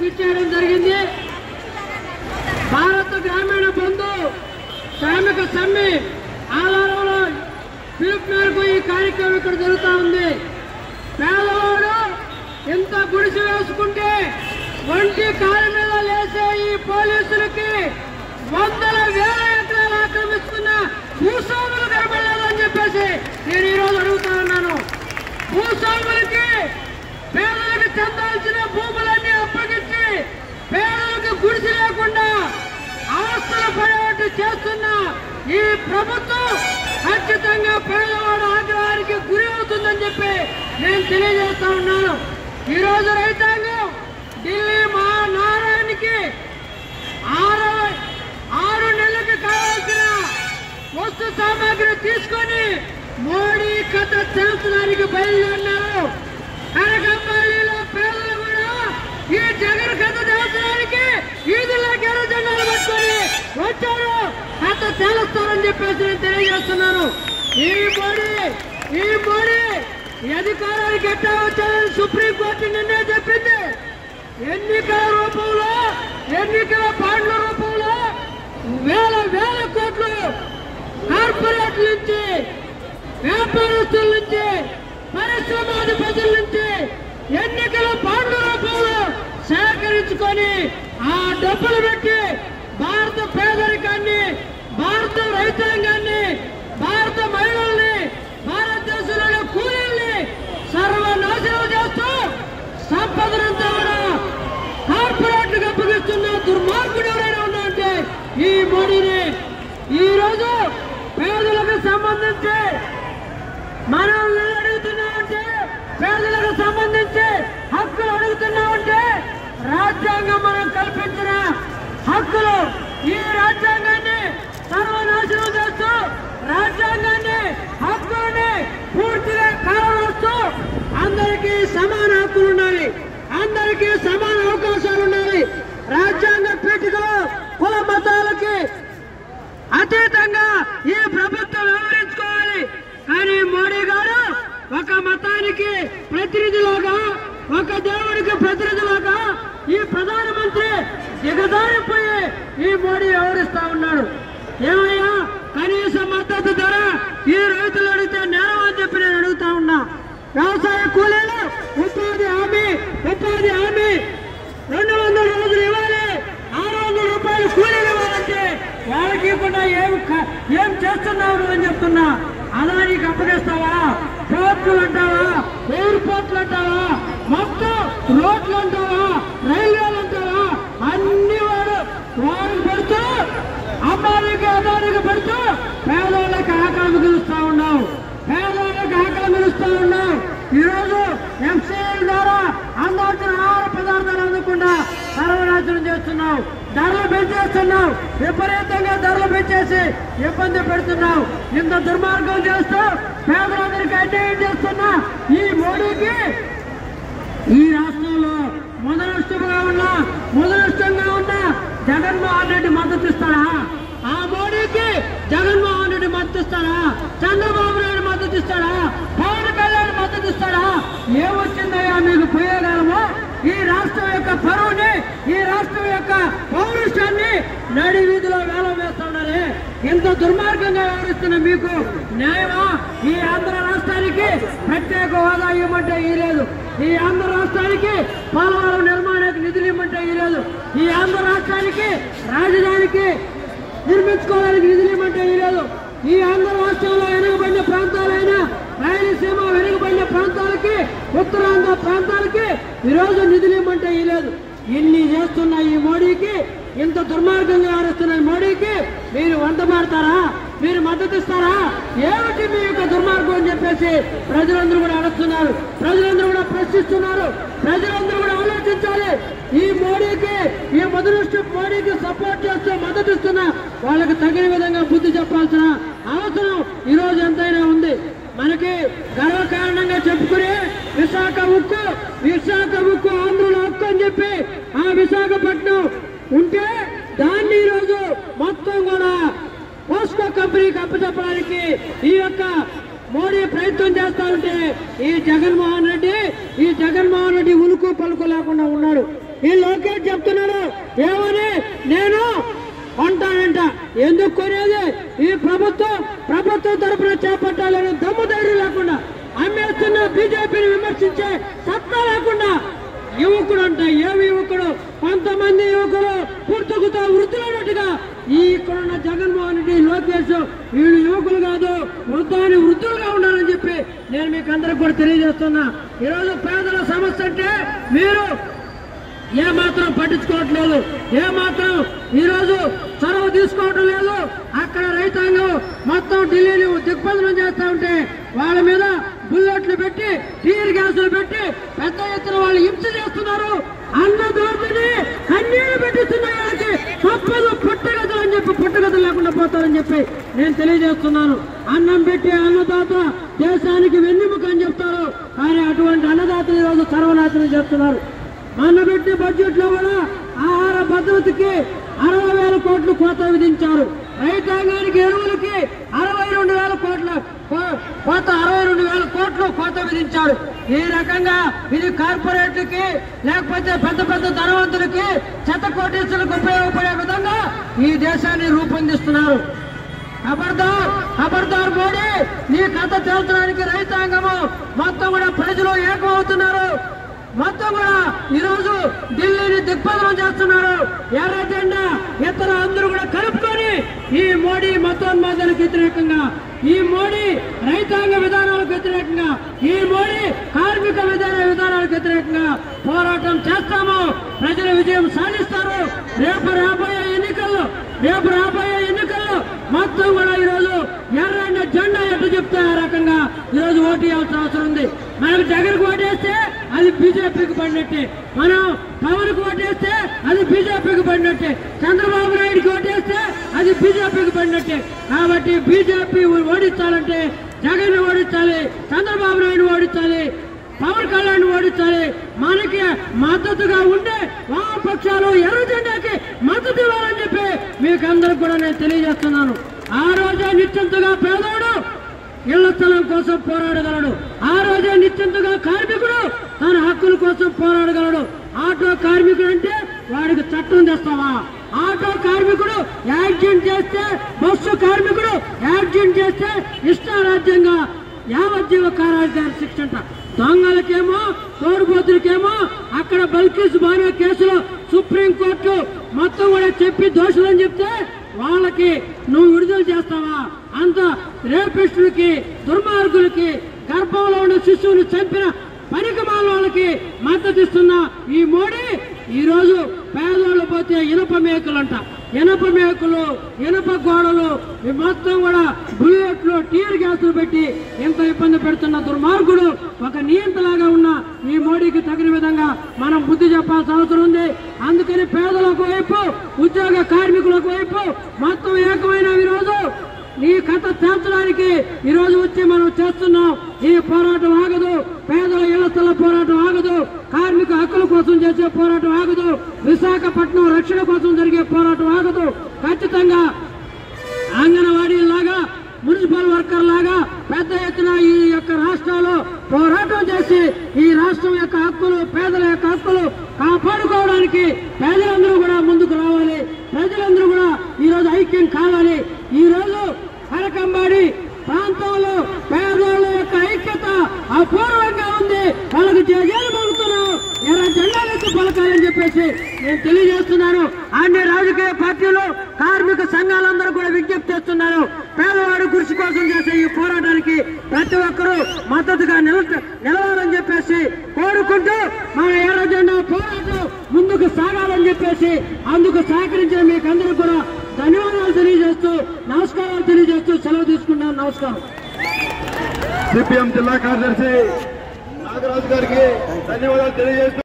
tweet చేయడం జరిగింది భారత గ్రామీణ బంధు శ్రామిక సమ్మె ఆధారంలో పిలుపు మేరకు ఈ కార్యక్రమం ఇక్కడ జరుగుతూ ఉంది పేదవాడు ఇంత గుడిసె వేసుకుంటే ఒంటి కాలు మీద లేసే ఈ పోలీసులకి వందల వేల ఎకరాలు ఆక్రమిస్తున్న భూస్వాములు కనబడలేదని చెప్పేసి నేను ఈరోజు అడుగుతా ఉన్నాను భూస్వాములకి పేదలకు చెందాల్సిన భూములన్నీ అప్పగించి పేదలకు గుడిసి లేకుండా అవస్థలు పడేట్టు చేస్తున్న ఈ ప్రభుత్వం ఖచ్చితంగా పేదవాడు ఆగ్రహానికి గురి అవుతుందని చెప్పి నేను తెలియజేస్తా ఉన్నాను ఈ రోజు రైతాంగం ఢిల్లీ మహానారాయణకి ఆరు ఆరు నెలలకు కావాల్సిన వస్తు సామాగ్రి తీసుకొని మోడీ కథ తెలుసడానికి బయలుదేరినారు కనకంపల్లిలో పేదలు కూడా ఈ జగన్ కథ తెలుసడానికి ఈదుల్లో గెల జెండాలు పట్టుకొని వచ్చారు కథ తెలుస్తారని చెప్పేసి నేను తెలియజేస్తున్నాను ఈ మోడీ ఈ మోడీ ఈ అధికారానికి ఎట్టా వచ్చారని సుప్రీంకోర్టు నిన్నే చెప్పింది ఎన్నికల రూపంలో ఎన్నికల బాండ్ల రూపంలో వేల వేల కోట్లు కార్పొరేట్ల నుంచి వ్యాపారస్తుల నుంచి పరిశ్రమాధిపతుల నుంచి ఎన్నికల బాండ్ల రూపంలో సేకరించుకొని ఆ డబ్బులు పెట్టి భారత పేదరికాన్ని భారత రైతాంగాన్ని భారత మహిళల్ని భారతదేశంలోని కూలీల్ని సర్వనాశనం చేస్తూ సంపదనంతా కూడా కార్పొరేట్లకు అప్పగిస్తున్న దుర్మార్గుడు ఎవరైనా ఉన్నా అంటే ఈ మోడీని ఈ రోజు పేదలకు సంబంధించి మనం ఏం అడుగుతున్నామంటే పేదలకు సంబంధించి హక్కులు అడుగుతున్నామంటే రాజ్యాంగం మనం కల్పించిన హక్కులు ఈ రాజ్యాంగాన్ని సర్వనాశనం చేస్తూ రాజ్యాంగాన్ని హక్కులని పూర్తిగా కాలరాస్తూ అందరికీ సమాన హక్కులు ఉండాలి అందరికీ సమాన అవకాశాలు ఉండాలి రాజ్యాంగ పీఠికలో కుల మతాలకి అతీతంగా ఈ ప్రభుత్వం వ్యవహరించుకోవాలి కానీ మోడీ గారు ఒక మతానికి ప్రతినిధిలాగా ఒక దేవుడికి ప్రతినిధిలాగా ఈ ప్రధానమంత్రి దిగజారిపోయి ఈ మోడీ వ్యవహరిస్తా ఉన్నాడు ఏమయ్యా కనీస మద్దతు ధర ఈ రైతులు అడిగితే నేరం అని చెప్పి నేను అడుగుతా ఉన్నా వ్యవసాయ కూలీలు ఉపాధి హామీ ఉపాధి హామీ రెండు వందల రోజులు ఇవ్వాలి ఆరు వందల రూపాయలు కూలీలు ఇవ్వాలంటే వాళ్ళకి ఇవ్వకుండా ఏం క- ఏం చేస్తున్నావు నువ్వు అని చెప్తున్నా అలా నీకు అప్పగిస్తావా పోర్టులు అంటావా ఎయిర్పోర్ట్లు అంటావా మొత్తం రోడ్లు అంటావా రైల్వేలు అంటావా అన్ని వాడు వాడు పెడుతూ అమ్మాయికి అదానికి పెడుతూ పేదవాళ్ళకి ఆకలి మిగులుస్తా ఉన్నావు పేదవాళ్ళకి ఆకలి మిగులుస్తా ఉన్నావు ఈరోజు ఎంసీఎల్ ద్వారా అందాల్సిన ఆహార పదార్థాలు అందకుండా సర్వనాశనం చేస్తున్నావు ధరలు పెంచేస్తున్నావు విపరీతంగా ధరలు పెంచేసి ఇబ్బంది పెడుతున్నావు ఇంత దుర్మార్గం చేస్తూ పేదలందరికీ అన్యాయం చేస్తున్నా ఈ మోడీకి ఈ రాష్ట్రంలో మొదలష్టంగా ఉన్న మొదలష్టంగా ఉన్న జగన్మోహన్ రెడ్డి మద్దతు ఇస్తాడా ఆ మోడీకి జగన్మోహన్ రెడ్డి మద్దతు ఇస్తాడా చంద్రబాబు నాయుడు మద్దతు ఇస్తాడా పవన్ కళ్యాణ్ మద్దతు ఇస్తాడా ఏమొచ్చిందయ్యా మీకు పోయేగలము ఈ రాష్ట్రం యొక్క పరువుని ఈ రాష్ట్రం యొక్క పౌరుషాన్ని నడి వీధిలో వేలం వేస్తున్నారే ఇంత దుర్మార్గంగా వ్యవహరిస్తున్న మీకు న్యాయమా ఈ ఆంధ్ర రాష్ట్రానికి ప్రత్యేక హోదా ఇవ్వమంటే ఈ లేదు ఈ ఆంధ్ర రాష్ట్రానికి పోలవరం నిర్మాణానికి నిధులు ఇవ్వమంటే ఈ లేదు ఈ ఆంధ్ర రాష్ట్రానికి రాజధానికి నిర్మించుకోవడానికి నిధులు ఇవ్వమంటే ఈ లేదు ఈ ఆంధ్ర రాష్ట్రంలో వెనుకబడిన ప్రాంతాలైన రాయలసీమ వెనుకబడిన ప్రాంతాలకి ఉత్తరాంధ్ర ప్రాంతాలకి ఈరోజు నిధులు ఇవ్వమంటే ఈ లేదు ఇన్ని చేస్తున్న ఈ మోడీకి ఇంత దుర్మార్గంగా ఆరుస్తున్న ఈ మోడీకి మీరు వంట మాడతారా మీరు మద్దతు ఇస్తారా ఏమిటి మీ యొక్క దుర్మార్గం అని చెప్పేసి ప్రజలందరూ కూడా అడుగుతున్నారు ప్రజలందరూ కూడా ప్రశ్నిస్తున్నారు ప్రజలందరూ కూడా ఆలోచించాలి ఈ మోడీకి ఈ మొదటి మోడీకి సపోర్ట్ చేస్తూ మద్దతు ఇస్తున్న వాళ్ళకి తగిన విధంగా బుద్ధి చెప్పాల్సిన అవసరం ఈ రోజు ఎంతైనా ఉంది మనకి గర్వకారణంగా చెప్పుకునే విశాఖ ఉక్కు విశాఖ ఉక్కు ఆంధ్రుల హక్కు అని చెప్పి ఆ విశాఖపట్నం ఉంటే దాన్ని ఈరోజు మొత్తం కూడా పోస్కో కంపెనీకి అప్పచెప్పడానికి ఈ యొక్క మోడీ ప్రయత్నం చేస్తా ఉంటే ఈ జగన్మోహన్ రెడ్డి ఈ జగన్మోహన్ రెడ్డి ఉలుకు పలుకు లేకుండా ఉన్నాడు ఈ లోకేష్ చెప్తున్నాడు ఏమని నేను కొంటానంట ఎందుకు కొనేది ఈ ప్రభుత్వం ప్రభుత్వం తరపున చేపట్టాలని దమ్ము ధైర్యం లేకుండా అమ్మేస్తున్న బీజేపీని విమర్శించే సత్తా లేకుండా యువకుడు అంట ఏమి యువకుడు కొంతమంది యువకులు పుట్టుకుతో వృద్ధులైనట్టుగా ఈ ఇక్కడున్న జగన్మోహన్ రెడ్డి లోకేష్ వీళ్ళు యువకులు కాదు వృద్ధాన్ని వృద్ధులుగా ఉండాలని చెప్పి నేను మీకు అందరికి కూడా తెలియజేస్తున్నా ఈరోజు పేదల సమస్య అంటే మీరు ఏ మాత్రం పట్టించుకోవట్లేదు ఏ మాత్రం ఈరోజు చొరవ తీసుకోవటం లేదు అక్కడ రైతాంగం మొత్తం ఢిల్లీని దిగ్బంధనం చేస్తా ఉంటే వాళ్ళ మీద బుల్లెట్లు పెట్టి టీర్ గ్యాసులు పెట్టి పెద్ద ఎత్తున వాళ్ళు హింస చేస్తున్నారు అన్నదాతని కన్నీరు పెట్టిస్తున్న వాళ్ళకి తప్పదు పుట్టగదులు అని చెప్పి పుట్టగదులు లేకుండా పోతారని చెప్పి నేను తెలియజేస్తున్నాను అన్నం పెట్టి అన్నదాత దేశానికి వెన్నెముక అని చెప్తారు కానీ అటువంటి అన్నదాతలు ఈరోజు సర్వనాశనం చేస్తున్నారు మొన్న పెట్టే బడ్జెట్ లో కూడా ఆహార భద్రతకి అరవై వేల కోట్లు కోత విధించారు రైతాంగానికి ఎరువులకి అరవై రెండు వేల కోట్ల కో- కోత అరవై రెండు వేల కోట్లు కోత విధించారు ఈ రకంగా ఇది కార్పొరేట్లకి లేకపోతే పెద్ద పెద్ద ధనవంతులకి చెత్త కోటీసులకు ఉపయోగపడే విధంగా ఈ దేశాన్ని రూపొందిస్తున్నారు ఖబర్దార్ ఖబర్దార్ మోడీ నీ కథ తేల్చడానికి రైతాంగము మొత్తం కూడా ప్రజలు ఏకమవుతున్నారు మొత్తం కూడా ఈరోజు ఢిల్లీని దిగ్బంధనం చేస్తున్నారు ఎర్ర జెండా ఇతర అందరూ కూడా కలుపుకొని ఈ మోడీ మతోన్మాదాలకు వ్యతిరేకంగా ఈ మోడీ రైతాంగ విధానాలకు వ్యతిరేకంగా ఈ మోడీ కార్మిక విధాన విధానాలకు వ్యతిరేకంగా పోరాటం చేస్తాము ప్రజల విజయం సాధిస్తారు రేపు రాబోయే ఎన్నికల్లో రేపు రాబోయే ఎన్నికల్లో మొత్తం కూడా ఈరోజు ఎర్రన్న జెండా ఎట్టు చెప్తే ఆ రకంగా ఈరోజు ఓటు వేయాల్సిన అవసరం ఉంది మనకు జగన్కు ఓటేస్తే అది బీజేపీకి పడినట్టే మనం పవన్ కు ఓటేస్తే అది బీజేపీకి పడినట్టే చంద్రబాబు నాయుడుకి ఓటేస్తే అది బీజేపీకి పడినట్టే కాబట్టి బీజేపీ ఓడించాలంటే జగన్ ఓడించాలి చంద్రబాబు నాయుడు ఓడించాలి పవన్ కళ్యాణ్ ఓడించాలి మనకి మద్దతుగా ఉండే వామపక్షాలు ఎర్ర జెండాకి మద్దతు ఇవ్వాలని చెప్పి మీకు అందరికి కూడా నేను తెలియజేస్తున్నాను ఆ రోజే నిశ్చింతగా పేదోడు ఇళ్ల స్థలం కోసం పోరాడగలడు ఆ రోజే నిశ్చింతగా కార్మికుడు తన హక్కుల కోసం పోరాడగలడు ఆటో కార్మికుడు అంటే వాడికి చట్టం తెస్తావా ఆటో కార్మికుడు యాక్సిడెంట్ చేస్తే బస్సు కార్మికుడు యాక్సిడెంట్ చేస్తే ఇష్టారాజ్యంగా యావజ్జీవ కారాగారి శిక్ష అంట దొంగలకేమో తోడుపోతులకేమో అక్కడ బల్కిస్ బానే కేసులో సుప్రీంకోర్టు మొత్తం కూడా చెప్పి దోషులని చెప్తే వాళ్ళకి నువ్వు విడుదల చేస్తావా అంత రేపిస్టులకి దుర్మార్గులకి గర్భంలో ఉన్న శిశువుని చంపిన పనికి వాళ్ళకి మద్దతు ఇస్తున్న ఈ మోడీ ఈ రోజు పేదోళ్ళు పోతే ఇనప మేకులంట ఇనప మేకులు ఇనప గోడలు ఈ మొత్తం కూడా బుల్లెట్లు టీర్ గ్యాసులు పెట్టి ఎంత ఇబ్బంది పెడుతున్న దుర్మార్గుడు ఒక నియంతలాగా ఉన్న ఈ మోడీకి తగిన విధంగా మనం బుద్ధి చెప్పాల్సిన అవసరం ఉంది అందుకని పేదలకు వైపు ఉద్యోగ కార్మికులకు వైపు మొత్తం ఏకమైన ఈరోజు నీ కథ తేల్చడానికి ఈ రోజు వచ్చి మనం చేస్తున్నాం ఈ పోరాటం ఆగదు పేదల ఇళ్ల స్థల పోరాటం ఆగదు కార్మిక హక్కుల కోసం చేసే పోరాటం ఆగదు విశాఖపట్నం రక్షణ కోసం జరిగే పోరాటం ఆగదు ఖచ్చితంగా అంగన్వాడీ లాగా మున్సిపల్ వర్కర్ లాగా పెద్ద ఎత్తున ఈ యొక్క రాష్ట్రాల్లో పోరాటం చేసి ఈ రాష్ట్రం యొక్క హక్కులు పేదల యొక్క హక్కులు కాపాడుకోవడానికి ప్రజలందరూ కూడా ముందుకు రావాలి ప్రజలందరూ కూడా ఈ రోజు ఐక్యం కావాలి ఈ రోజు కరకంబాడి ప్రాంతంలో పేదోళ్ళ యొక్క ఐక్యత అపూర్వంగా ఉంది వాళ్ళకు జగన్ పలుకుతున్నాం ఎర్ర జెండాలెత్తి పలకాలని చెప్పేసి నేను తెలియజేస్తున్నాను అన్ని రాజకీయ పార్టీలు కార్మిక సంఘాలందరూ కూడా విజ్ఞప్తి చేస్తున్నారు పేదవాడి కృషి కోసం చేసే ఈ పోరాటానికి ప్రతి ఒక్కరూ మద్దతుగా నిల- నిలవాలని చెప్పేసి కోరుకుంటూ మన ఎర్ర జెండా పోరాటం ముందుకు సాగాలని చెప్పేసి అందుకు సహకరించిన మీకు అందరికీ కూడా ధన్యవాదాలు తెలియజేస్తూ నమస్కారాలు తెలియజేస్తూ సెలవు తీసుకున్నాను నమస్కారం సిపిఎం జిల్లా కార్యదర్శి నాగరాజు గారికి ధన్యవాదాలు తెలియజేస్తూ